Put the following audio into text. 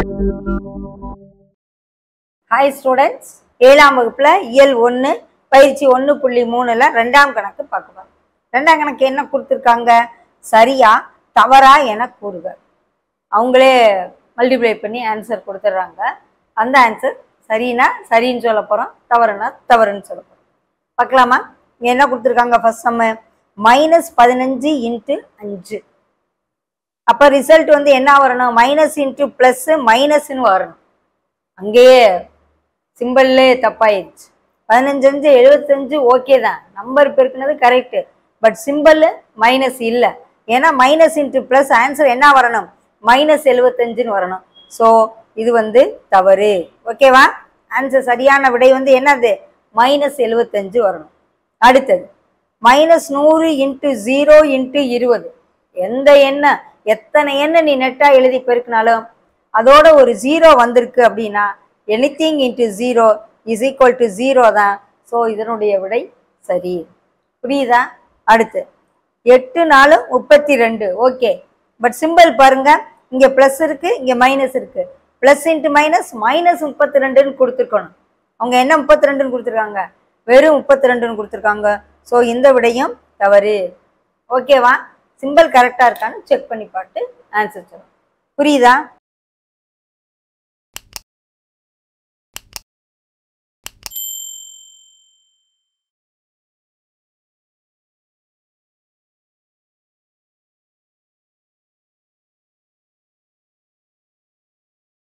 hi students ஏழாம் வகுப்புல இயல் ஒன்று பயிற்சி ஒன்று புள்ளி மூணுல ரெண்டாம் கணக்கு பார்க்கலாம் ரெண்டாம் கணக்கு என்ன கொடுத்துருக்காங்க சரியா தவறா என கூறுக அவங்களே மல்டிப்ளை பண்ணி ஆன்சர் கொடுத்துட்றாங்க அந்த ஆன்சர் சரினா சரின்னு சொல்ல போகிறோம் தவறுனா தவறுன்னு சொல்ல போகிறோம் பார்க்கலாமா இங்கே என்ன கொடுத்துருக்காங்க ஃபர்ஸ்ட் நம்ம மைனஸ் பதினஞ்சு இன்ட்டு அஞ்சு அப்போ ரிசல்ட் வந்து என்ன வரணும் மைனஸ் இன்ட்டு ப்ளஸ்ஸு மைனஸ்ன்னு வரணும் அங்கேயே சிம்பிள்லே தப்பாயிடுச்சு பதினஞ்சு அஞ்சு எழுபத்தஞ்சு ஓகே தான் நம்பர் பெருக்குனது கரெக்டு பட் சிம்பிள் மைனஸ் இல்லை ஏன்னா மைனஸ் இன்ட்டு ப்ளஸ் ஆன்சர் என்ன வரணும் மைனஸ் எழுபத்தஞ்சுன்னு வரணும் ஸோ இது வந்து தவறு ஓகேவா ஆன்சர் சரியான விடை வந்து என்னது மைனஸ் எழுபத்தஞ்சு வரணும் அடுத்தது மைனஸ் நூறு இன்ட்டு ஜீரோ இன்ட்டு இருபது எந்த எண்ணெய் எத்தனை எண்ணெய் நீ நெட்டாக எழுதி பெருக்கினாலும் அதோட ஒரு ஜீரோ வந்திருக்கு அப்படின்னா anything into zero is equal to zero தான் ஸோ இதனுடைய விடை சரி புரியுதா அடுத்து எட்டு நாலு முப்பத்தி ரெண்டு ஓகே பட் சிம்பிள் பாருங்க இங்கே ப்ளஸ் இருக்கு இங்கே மைனஸ் இருக்கு ப்ளஸ் இன்ட்டு மைனஸ் மைனஸ் முப்பத்தி ரெண்டுன்னு கொடுத்துருக்கணும் அவங்க என்ன முப்பத்தி ரெண்டுன்னு கொடுத்துருக்காங்க வெறும் முப்பத்தி ரெண்டுன்னு கொடுத்துருக்காங்க ஸோ இந்த விடையும் தவறு ஓகேவா சிம்பிள் கரெக்டாக இருக்கான்னு செக் பண்ணி பார்த்து ஆன்சர் சொல்லணும் புரியுதா